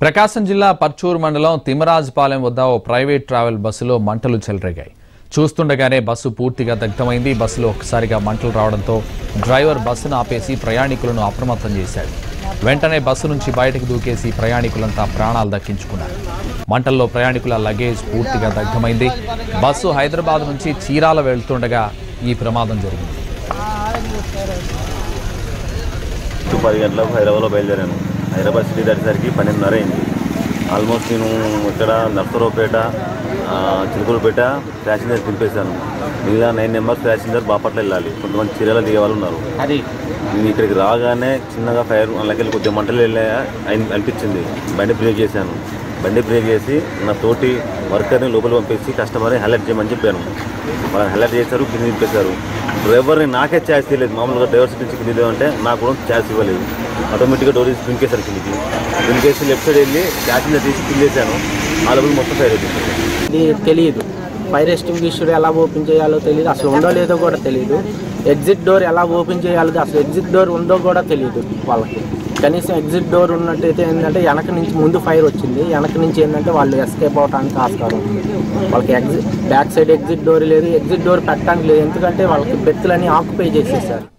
ప్రకాశం జిల్లా పర్చూరు మండలం తిమరాజుపాలెం వద్ద ఓ ప్రైవేట్ ట్రావెల్ బస్సులో మంటలు చెలరేగాయి చూస్తుండగానే బస్సు పూర్తిగా దగ్ధమైంది బస్సులో ఒక్కసారిగా మంటలు రావడంతో డ్రైవర్ బస్సును ఆపేసి ప్రయాణికులను అప్రమత్తం చేశాడు వెంటనే బస్సు నుంచి బయటకు దూకేసి ప్రయాణికులంతా ప్రాణాలు దక్కించుకున్నారు మంటల్లో ప్రయాణికుల లగేజ్ పూర్తిగా దగ్ధమైంది బస్సు హైదరాబాద్ నుంచి చీరాల వెళ్తుండగా ఈ ప్రమాదం జరిగింది ఇటు పది గంటలకు హైదరాబాద్లో బయలుదేరాను హైదరాబాద్ సిటీ దాటేసరికి పన్నెండున్నర అయింది ఆల్మోస్ట్ నేను ఇక్కడ నర్సరావుపేట ఆ, చిలుకూరుపేట ప్యాసింజర్ దింపేశాను మిగతా నైన్ నెంబర్స్ ప్యాసింజర్ బాపట్ల వెళ్ళాలి కొంతమంది చీరలు దిగే వాళ్ళు ఉన్నారు అది నేను ఇక్కడికి రాగానే చిన్నగా ఫైర్ అందులోకి కొద్దిగా మంటలు వెళ్ళా అయి- అనిపించింది బండి బ్రేక్ చేశాను బండి బ్రేక్ చేసి నా తోటి వర్కర్ని లోపల పంపేసి కస్టమర్ని హైలైట్ చేయమని చెప్పాను వాళ్ళని హైలైట్ చేశారు కింద దింపేశారు డ్రైవర్ని నాకే ఛార్జ్ తీయలేదు మామూలుగా డ్రైవర్ సీట్ నుంచి కింద అంటే నాకు కూడా ఛార్జ్ ఇవ్వలేదు ఆటోమేటిక్గా డోర్ తీసి పింకేశారు కిందికి పింకేసి లెఫ్ట్ సైడ్ వెళ్ళి ప్యాసింజర్ తీసి కిందేశాను ఆ లోపల మొత్తం ఫైర్ అయిపోయింది ఇది తెలియదు ఫైర్ ఎస్టింగ్విషర్ ఎలా ఓపెన్ చేయాలో తెలియదు అసలు ఉందో లేదో కూడా తెలియదు ఎగ్జిట్ డోర్ ఎలా ఓపెన్ చేయాలో అసలు ఎగ్జిట్ డోర్ ఉందో కూడా తెలియదు వాళ్ళకి కనీసం ఎగ్జిట్ డోర్ ఉన్నట్టయితే ఏంటంటే వెనక నుంచి ముందు ఫైర్ వచ్చింది వెనక నుంచి ఏంటంటే వాళ్ళు ఎస్కేప్ అవడానికి ఆస్కారం ఉంది వాళ్ళకి exit back side exit door లేదు ఎగ్జిట్ డోర్ పెట్టడానికి లేదు ఎందుకంటే వాళ్ళకి బెత్తులని ఆక్యుపై చేసేసారు